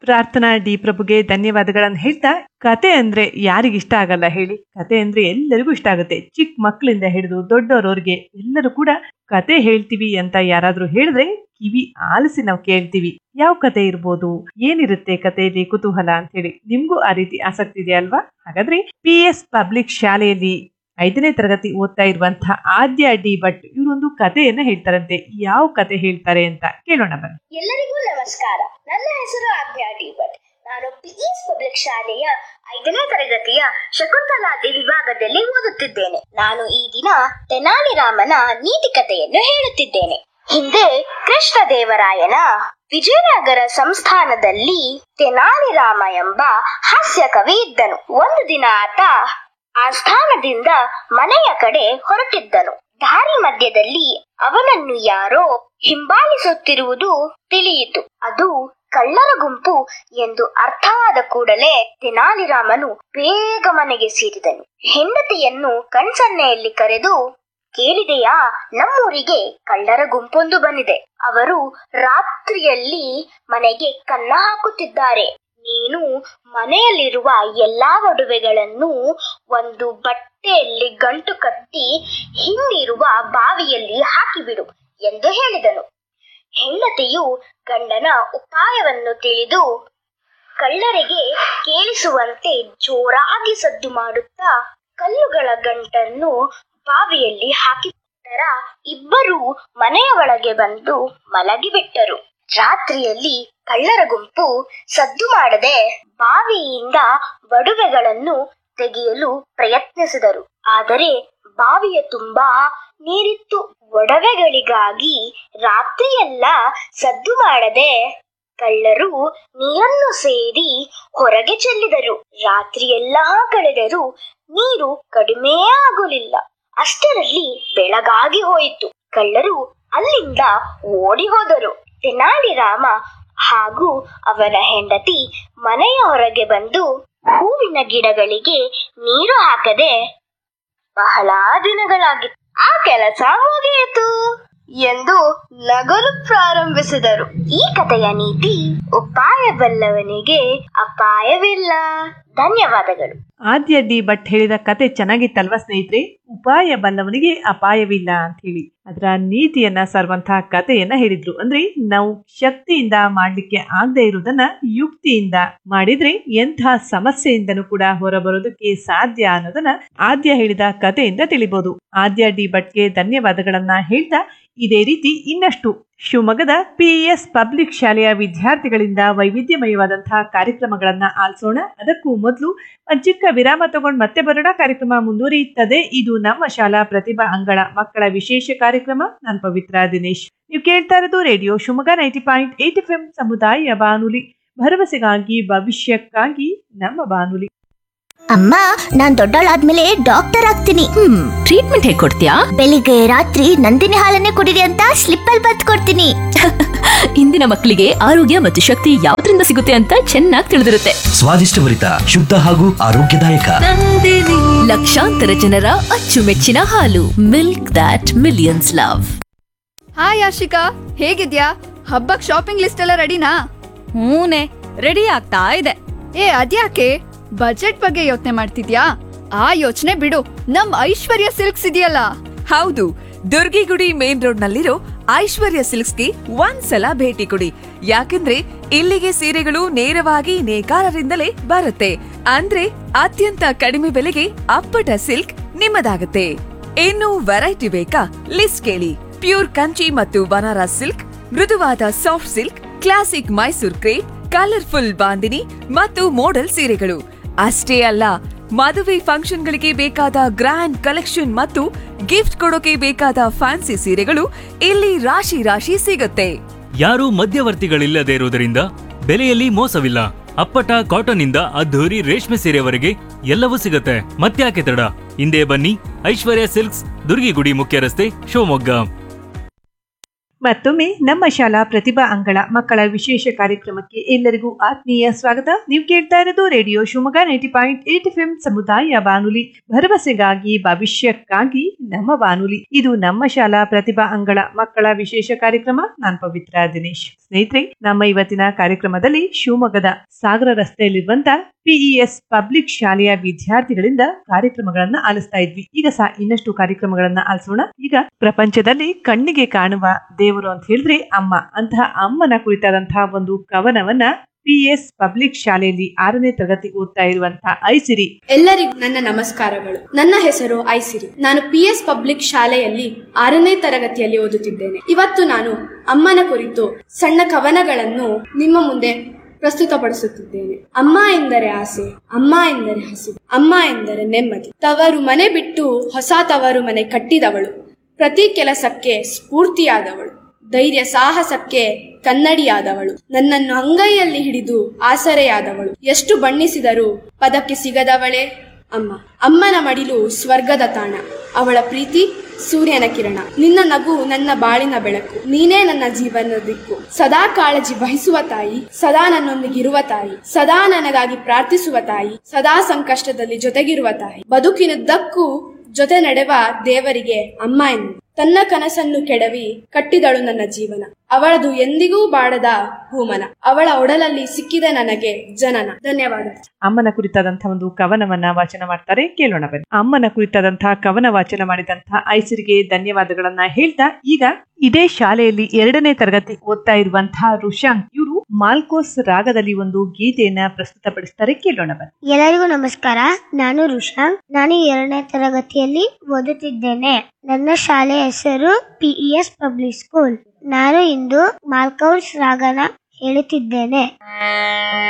ಪ್ರಾರ್ಥನಾ ಡಿ ಪ್ರಭುಗೆ ಧನ್ಯವಾದಗಳನ್ನು ಹೇಳ್ತಾ ಕತೆ ಅಂದ್ರೆ ಯಾರಿಗಿಷ್ಟ ಆಗಲ್ಲ ಹೇಳಿ ಕತೆ ಅಂದ್ರೆ ಎಲ್ಲರಿಗೂ ಇಷ್ಟ ಆಗುತ್ತೆ ಚಿಕ್ಕ ಮಕ್ಕಳಿಂದ ಹಿಡಿದು ದೊಡ್ಡವರವ್ರಿಗೆ ಎಲ್ಲರೂ ಕೂಡ ಕತೆ ಹೇಳ್ತೀವಿ ಅಂತ ಯಾರಾದ್ರೂ ಹೇಳಿದ್ರೆ ಕಿವಿ ಆಲಿಸಿ ನಾವು ಕೇಳ್ತೀವಿ ಯಾವ ಕತೆ ಇರ್ಬೋದು ಏನಿರುತ್ತೆ ಕಥೆಯಲ್ಲಿ ಕುತೂಹಲ ಅಂತ ಹೇಳಿ ನಿಮ್ಗೂ ಆ ರೀತಿ ಆಸಕ್ತಿ ಇದೆ ಅಲ್ವಾ ಹಾಗಾದ್ರೆ ಪಿ ಎಸ್ ಪಬ್ಲಿಕ್ ಶಾಲೆಯಲ್ಲಿ ಐದನೇ ತರಗತಿ ಓದ್ತಾ ಇರುವಂತಹ ಆದ್ಯ ಡಿ ಭಟ್ ಇವರೊಂದು ಕಥೆಯನ್ನ ಹೇಳ್ತಾರಂತೆ ಯಾವ ಕತೆ ಹೇಳ್ತಾರೆ ಅಂತ ಕೇಳೋಣ ಬನ್ನಿ ಎಲ್ಲರಿಗೂ ನಮಸ್ಕಾರ ನನ್ನ ಹೆಸರು ಆಜ್ಞಾ ಡಿ ಭಟ್ ನಾನು ಪಿಇಎಸ್ ಪಬ್ಲಿಕ್ ಶಾಲೆಯ ಐದನೇ ತರಗತಿಯ ಶಕುಂತಲಾದಿ ವಿಭಾಗದಲ್ಲಿ ಓದುತ್ತಿದ್ದೇನೆ ನಾನು ಈ ದಿನ ತೆನಾಲಿ ರಾಮನ ನೀತಿ ಕಥೆಯನ್ನು ಹೇಳುತ್ತಿದ್ದೇನೆ ಹಿಂದೆ ಕೃಷ್ಣದೇವರಾಯನ ವಿಜಯನಗರ ಸಂಸ್ಥಾನದಲ್ಲಿ ತೆನಾಲಿ ರಾಮ ಎಂಬ ಹಾಸ್ಯ ಕವಿ ಇದ್ದನು ಒಂದು ದಿನ ಆತ ಆ ಸ್ಥಾನದಿಂದ ಮನೆಯ ಕಡೆ ಹೊರಟಿದ್ದನು ದಾರಿ ಮಧ್ಯದಲ್ಲಿ ಅವನನ್ನು ಯಾರೋ ಹಿಂಬಾಲಿಸುತ್ತಿರುವುದು ತಿಳಿಯಿತು ಅದು ಕಳ್ಳರ ಗುಂಪು ಎಂದು ಅರ್ಥವಾದ ಕೂಡಲೇ ತೆನಾಲಿರಾಮನು ಬೇಗ ಮನೆಗೆ ಸೇರಿದನು ಹೆಂಡತಿಯನ್ನು ಕಣ್ಸನ್ನೆಯಲ್ಲಿ ಕರೆದು ಕೇಳಿದೆಯಾ ನಮ್ಮೂರಿಗೆ ಕಳ್ಳರ ಗುಂಪೊಂದು ಬಂದಿದೆ ಅವರು ರಾತ್ರಿಯಲ್ಲಿ ಮನೆಗೆ ಕನ್ನ ಹಾಕುತ್ತಿದ್ದಾರೆ ನೀನು ಮನೆಯಲ್ಲಿರುವ ಎಲ್ಲಾ ಒಡವೆಗಳನ್ನು ಒಂದು ಬಟ್ಟೆಯಲ್ಲಿ ಗಂಟು ಕಟ್ಟಿ ಹಿಂದಿರುವ ಬಾವಿಯಲ್ಲಿ ಹಾಕಿಬಿಡು ಎಂದು ಹೇಳಿದನು ಹೆಂಡತಿಯು ಗಂಡನ ಉಪಾಯವನ್ನು ತಿಳಿದು ಕಳ್ಳರಿಗೆ ಕೇಳಿಸುವಂತೆ ಜೋರಾಗಿ ಸದ್ದು ಮಾಡುತ್ತಾ ಕಲ್ಲುಗಳ ಗಂಟನ್ನು ಬಾವಿಯಲ್ಲಿ ಹಾಕಿಬಿಟ್ಟರ ಇಬ್ಬರೂ ಮನೆಯ ಒಳಗೆ ಬಂದು ಮಲಗಿಬಿಟ್ಟರು ರಾತ್ರಿಯಲ್ಲಿ ಕಳ್ಳರ ಗುಂಪು ಸದ್ದು ಮಾಡದೆ ಬಾವಿಯಿಂದ ಒಡವೆಗಳನ್ನು ತೆಗೆಯಲು ಪ್ರಯತ್ನಿಸಿದರು ಆದರೆ ಬಾವಿಯ ತುಂಬಾ ನೀರಿತ್ತು ಒಡವೆಗಳಿಗಾಗಿ ರಾತ್ರಿಯೆಲ್ಲ ಸದ್ದು ಮಾಡದೆ ಕಳ್ಳರು ನೀರನ್ನು ಸೇರಿ ಹೊರಗೆ ಚೆಲ್ಲಿದರು ರಾತ್ರಿಯೆಲ್ಲಾ ಕಳೆದರೂ ನೀರು ಕಡಿಮೆ ಆಗುಲಿಲ್ಲ ಅಷ್ಟರಲ್ಲಿ ಬೆಳಗಾಗಿ ಹೋಯಿತು ಕಳ್ಳರು ಅಲ್ಲಿಂದ ಓಡಿ ಹೋದರು ತೆನಾಲಿರಾಮ ಹಾಗೂ ಅವನ ಹೆಂಡತಿ ಮನೆಯ ಹೊರಗೆ ಬಂದು ಹೂವಿನ ಗಿಡಗಳಿಗೆ ನೀರು ಹಾಕದೆ ಬಹಳ ದಿನಗಳಾಗಿತ್ತು ಆ ಕೆಲಸ ಮುಗಿಯಿತು ಎಂದು ನಗಲು ಪ್ರಾರಂಭಿಸಿದರು ಈ ಕಥೆಯ ನೀತಿ ಉಪಾಯ ಬಲ್ಲವನಿಗೆ ಅಪಾಯವಿಲ್ಲ ಧನ್ಯವಾದಗಳು ಆದ್ಯ ಡಿ ಭಟ್ ಹೇಳಿದ ಕತೆ ಚೆನ್ನಾಗಿತ್ತಲ್ವಾ ಸ್ನೇಹಿತರೆ ಉಪಾಯ ಬಲ್ಲವನಿಗೆ ಅಪಾಯವಿಲ್ಲ ಅಂತ ಹೇಳಿ ಅದರ ನೀತಿಯನ್ನ ಸಾರುವಂತಹ ಕಥೆಯನ್ನ ಹೇಳಿದ್ರು ಅಂದ್ರೆ ನಾವು ಶಕ್ತಿಯಿಂದ ಮಾಡ್ಲಿಕ್ಕೆ ಆಗದೆ ಇರುವುದನ್ನ ಯುಕ್ತಿಯಿಂದ ಮಾಡಿದ್ರೆ ಎಂತಹ ಸಮಸ್ಯೆಯಿಂದನೂ ಕೂಡ ಹೊರಬರೋದಕ್ಕೆ ಸಾಧ್ಯ ಅನ್ನೋದನ್ನ ಆದ್ಯ ಹೇಳಿದ ಕಥೆಯಿಂದ ತಿಳಿಬಹುದು ಆದ್ಯ ಡಿ ಭಟ್ಗೆ ಧನ್ಯವಾದಗಳನ್ನ ಹೇಳ್ತಾ ಇದೇ ರೀತಿ ಇನ್ನಷ್ಟು ಶಿವಮೊಗ್ಗದ ಪಿಇಎಸ್ ಪಬ್ಲಿಕ್ ಶಾಲೆಯ ವಿದ್ಯಾರ್ಥಿಗಳಿಂದ ವೈವಿಧ್ಯಮಯವಾದಂತಹ ಕಾರ್ಯಕ್ರಮಗಳನ್ನ ಆಲಿಸೋಣ ಅದಕ್ಕೂ ಮೊದಲು ಒಂದ್ ಚಿಕ್ಕ ವಿರಾಮ ತಗೊಂಡು ಮತ್ತೆ ಬರೋಣ ಕಾರ್ಯಕ್ರಮ ಮುಂದುವರಿಯುತ್ತದೆ ಇದು ನಮ್ಮ ಶಾಲಾ ಪ್ರತಿಭಾ ಅಂಗಳ ಮಕ್ಕಳ ವಿಶೇಷ ಕಾರ್ಯಕ್ರಮ ನಾನು ಪವಿತ್ರ ದಿನೇಶ್ ನೀವು ಕೇಳ್ತಾ ಇರೋದು radio Shivamogga ninety point eight F M ಸಮುದಾಯ ಬಾನುಲಿ ಭರವಸೆಗಾಗಿ ಭವಿಷ್ಯಕ್ಕಾಗಿ ನಮ್ಮ ಬಾನುಲಿ ಅಮ್ಮ ನಾನ್ ದೊಡ್ಡವಳಾದ್ಮೇಲೆ ಡಾಕ್ಟರ್ ಆಗ್ತೀನಿ ಹ್ಮ್ ಟ್ರೀಟ್ಮೆಂಟ್ ಹೇಗ್ ಕೊಡ್ತೀಯಾ ಬೆಳಿಗ್ಗೆ ರಾತ್ರಿ ನಂದಿನಿ ಹಾಲನ್ನೇ ಕುಡಿರಿ ಅಂತ ಸ್ಲಿಪ್ ಅಲ್ಲಿ ಬತ್ ಕೊಡ್ತೀನಿ ಇಂದಿನ ಮಕ್ಕಳಿಗೆ ಆರೋಗ್ಯ ಮತ್ತು ಶಕ್ತಿ ಯಾವ್ದ್ರಿಂದ ಸಿಗುತ್ತೆ ಅಂತ ಚೆನ್ನಾಗಿ ತಿಳಿದಿರುತ್ತೆ ಸ್ವಾದಿಷ್ಟಭರಿತ ಶುದ್ಧ ಹಾಗೂ ಆರೋಗ್ಯದಾಯಕ ಲಕ್ಷಾಂತರ ಜನರ ಅಚ್ಚುಮೆಚ್ಚಿನ ಹಾಲು milk dot millions love hi Ashika ಹೇಗಿದ್ಯಾ ಹಬ್ಬಕ್ ಶಾಪಿಂಗ್ ಲಿಸ್ಟ್ ಎಲ್ಲ ರೆಡಿನಾ ಹೂನೆ ರೆಡಿ ಆಗ್ತಾ ಇದೆ ಏ ಅದ್ಯಾಕೆ ಬಜೆಟ್ ಬಗ್ಗೆ ಯೋಚನೆ ಮಾಡ್ತಿದ್ಯಾ ಆ ಯೋಚನೆ ಬಿಡು ನಮ್ ಐಶ್ವರ್ಯ ಸಿಲ್ಕ್ಸ್ ಇದೆಯಲ್ಲ ಹೌದು ದುರ್ಗಿಗುಡಿ ಮೇನ್ ರೋಡ್ ನಲ್ಲಿರೋ ಐಶ್ವರ್ಯ ಸಿಲ್ಕ್ಸ್ಗೆ ಒಂದ್ಸಲ ಭೇಟಿ ಕೊಡಿ ಯಾಕಂದ್ರೆ ಇಲ್ಲಿಗೆ ಸೀರೆಗಳು ನೇರವಾಗಿ ನೇಕಾರರಿಂದಲೇ ಬರುತ್ತೆ ಅಂದ್ರೆ ಅತ್ಯಂತ ಕಡಿಮೆ ಬೆಲೆಗೆ ಅಪ್ಪಟ ಸಿಲ್ಕ್ ನಿಮ್ಮದಾಗುತ್ತೆ ಇನ್ನು ವೆರೈಟಿ ಬೇಕಾ ಲಿಸ್ಟ್ ಕೇಳಿ ಪ್ಯೂರ್ ಕಂಚಿ ಮತ್ತು ಬನಾರಸ್ ಸಿಲ್ಕ್ ಮೃದುವಾದ soft silk classic Mysore crepe colourful Bandhini ಮತ್ತು ಮೋಡಲ್ ಸೀರೆಗಳು ಅಷ್ಟೇ ಅಲ್ಲ ಮದುವೆ ಫಂಕ್ಷನ್ಗಳಿಗೆ ಬೇಕಾದ ಗ್ರ್ಯಾಂಡ್ ಕಲೆಕ್ಷನ್ ಮತ್ತು ಗಿಫ್ಟ್ ಕೊಡೋಕೆ ಬೇಕಾದ ಫ್ಯಾನ್ಸಿ ಸೀರೆಗಳು ಇಲ್ಲಿ ರಾಶಿ ರಾಶಿ ಸಿಗುತ್ತೆ ಯಾರೂ ಮಧ್ಯವರ್ತಿಗಳಿಲ್ಲದೆ ಇರುವುದರಿಂದ ಬೆಲೆಯಲ್ಲಿ ಮೋಸವಿಲ್ಲ ಅಪ್ಪಟ ಕಾಟನ್ ಇಂದ ಅದ್ಧೂರಿ ರೇಷ್ಮೆ ಸೀರೆವರೆಗೆ ಎಲ್ಲವೂ ಸಿಗುತ್ತೆ ಮತ್ತ್ಯಾಕೆ ತಡ ಹಿಂದೆ ಬನ್ನಿ ಐಶ್ವರ್ಯ ಸಿಲ್ಕ್ಸ್ ದುರ್ಗಿಗುಡಿ ಮುಖ್ಯ ರಸ್ತೆ ಶಿವಮೊಗ್ಗ ಮತ್ತೊಮ್ಮೆ ನಮ್ಮ ಶಾಲಾ ಪ್ರತಿಭಾ ಅಂಗಳ ಮಕ್ಕಳ ವಿಶೇಷ ಕಾರ್ಯಕ್ರಮಕ್ಕೆ ಎಲ್ಲರಿಗೂ ಆತ್ಮೀಯ ಸ್ವಾಗತ ನೀವು ಕೇಳ್ತಾ ಇರೋದು radio Shivamogga ninety point eight F ಸಮುದಾಯ ಬಾನುಲಿ ಭರವಸೆಗಾಗಿ ಭವಿಷ್ಯಕ್ಕಾಗಿ ನಮ್ಮ ಬಾನುಲಿ ಇದು ನಮ್ಮ ಶಾಲಾ ಪ್ರತಿಭಾ ಅಂಗಳ ಮಕ್ಕಳ ವಿಶೇಷ ಕಾರ್ಯಕ್ರಮ ನಾನ್ ಪವಿತ್ರ ದಿನೇಶ್ ಸ್ನೇಹಿತರೆ ನಮ್ಮ ಇವತ್ತಿನ ಕಾರ್ಯಕ್ರಮದಲ್ಲಿ ಶಿವಮೊಗ್ಗದ ಸಾಗರ ರಸ್ತೆಯಲ್ಲಿರುವಂತ ಪಿಇಎಸ್ ಪಬ್ಲಿಕ್ ಶಾಲೆಯ ವಿದ್ಯಾರ್ಥಿಗಳಿಂದ ಕಾರ್ಯಕ್ರಮಗಳನ್ನ ಆಲಿಸ್ತಾ ಇದ್ವಿ ಈಗ ಸಹ ಇನ್ನಷ್ಟು ಕಾರ್ಯಕ್ರಮಗಳನ್ನ ಆಲಿಸೋಣ ಈಗ ಪ್ರಪಂಚದಲ್ಲಿ ಕಣ್ಣಿಗೆ ಕಾಣುವ ದೇವರು ಅಂತ ಹೇಳಿದ್ರೆ ಅಮ್ಮ ಅಂತಹ ಅಮ್ಮನ ಕುರಿತಾದಂತಹ ಒಂದು ಕವನವನ್ನ ಪಿಎಸ್ ಪಬ್ಲಿಕ್ ಶಾಲೆಯಲ್ಲಿ ಆರನೇ ತರಗತಿ ಓದ್ತಾ ಇರುವಂತಹ ಐಸಿರಿ ಎಲ್ಲರಿಗೂ ನನ್ನ ನಮಸ್ಕಾರಗಳು ನನ್ನ ಹೆಸರು ಐಸಿರಿ ನಾನು ಪಿ ಎಸ್ ಪಬ್ಲಿಕ್ ಶಾಲೆಯಲ್ಲಿ ಆರನೇ ತರಗತಿಯಲ್ಲಿ ಓದುತ್ತಿದ್ದೇನೆ ಇವತ್ತು ನಾನು ಅಮ್ಮನ ಕುರಿತು ಸಣ್ಣ ಕವನಗಳನ್ನು ನಿಮ್ಮ ಮುಂದೆ ಪ್ರಸ್ತುತಪಡಿಸುತ್ತಿದ್ದೇನೆ ಅಮ್ಮ ಎಂದರೆ ಆಸೆ ಅಮ್ಮ ಎಂದರೆ ಹಸಿವು ಅಮ್ಮ ಎಂದರೆ ನೆಮ್ಮದಿ ತವರು ಮನೆ ಬಿಟ್ಟು ಹೊಸ ತವರು ಮನೆ ಕಟ್ಟಿದವಳು ಪ್ರತಿ ಕೆಲಸಕ್ಕೆ ಸ್ಫೂರ್ತಿಯಾದವಳು ಧೈರ್ಯ ಸಾಹಸಕ್ಕೆ ಕನ್ನಡಿಯಾದವಳು ನನ್ನನ್ನು ಅಂಗೈಯಲ್ಲಿ ಹಿಡಿದು ಆಸರೆಯಾದವಳು ಎಷ್ಟು ಬಣ್ಣಿಸಿದರೂ ಪದಕ್ಕೆ ಸಿಗದವಳೇ ಅಮ್ಮ ಅಮ್ಮನ ಮಡಿಲು ಸ್ವರ್ಗದ ತಾಣ ಅವಳ ಪ್ರೀತಿ ಸೂರ್ಯನ ಕಿರಣ ನಿನ್ನ ನಗು ನನ್ನ ಬಾಳಿನ ಬೆಳಕು ನೀನೇ ನನ್ನ ಜೀವನದ ದಿಕ್ಕು ಸದಾ ಕಾಳಜಿ ವಹಿಸುವ ತಾಯಿ ಸದಾ ನನ್ನೊಂದಿಗಿರುವ ತಾಯಿ ಸದಾ ನನಗಾಗಿ ಪ್ರಾರ್ಥಿಸುವ ತಾಯಿ ಸದಾ ಸಂಕಷ್ಟದಲ್ಲಿ ಜೊತೆಗಿರುವ ತಾಯಿ ಬದುಕಿನುದ್ದಕ್ಕೂ ಜೊತೆ ನಡೆವ ದೇವರಿಗೆ ಅಮ್ಮ ಎಂದು ತನ್ನ ಕನಸನ್ನು ಕೆಡವಿ ಕಟ್ಟಿದಳು ನನ್ನ ಜೀವನ ಅವಳದು ಎಂದಿಗೂ ಬಾಡದ ಭೂಮನ ಅವಳ ಒಡಲಲ್ಲಿ ಸಿಕ್ಕಿದ ನನಗೆ ಜನನ ಧನ್ಯವಾದ ಅಮ್ಮನ ಕುರಿತಾದಂತಹ ಒಂದು ಕವನವನ್ನ ವಾಚನ ಮಾಡ್ತಾರೆ ಕೇಳೋಣ ಬನ್ನಿ ಅಮ್ಮನ ಕುರಿತಾದಂತಹ ಕವನ ವಾಚನ ಮಾಡಿದಂತಹ ಐಸಿರಿಗೆ ಧನ್ಯವಾದಗಳನ್ನ ಹೇಳ್ತಾ ಈಗ ಇದೇ ಶಾಲೆಯಲ್ಲಿ ಎರಡನೇ ತರಗತಿ ಓದ್ತಾ ಇರುವಂತಹ ರುಶಾಂಕ್ ಇವರು ಮಾಲ್ಕೋಸ್ ರಾಗದಲ್ಲಿ ಒಂದು ಗೀತೆಯನ್ನ ಪ್ರಸ್ತುತಪಡಿಸ್ತಾರೆ ಕೇಳೋಣ ಬನ್ನಿ ಎಲ್ಲರಿಗೂ ನಮಸ್ಕಾರ ನಾನು ರುಷಾಂಕ್ ನಾನು ಎರಡನೇ ತರಗತಿಯಲ್ಲಿ ಓದುತ್ತಿದ್ದೇನೆ ನನ್ನ ಶಾಲೆಯ ಹೆಸರು ಪಿಇಎಸ್ ಪಬ್ಲಿಕ್ ಸ್ಕೂಲ್ ನಾನು ಇಂದು ಮಾಲ್ಕೌಸ್ ರಾಗನ ಹೇಳುತ್ತಿದ್ದೇನೆ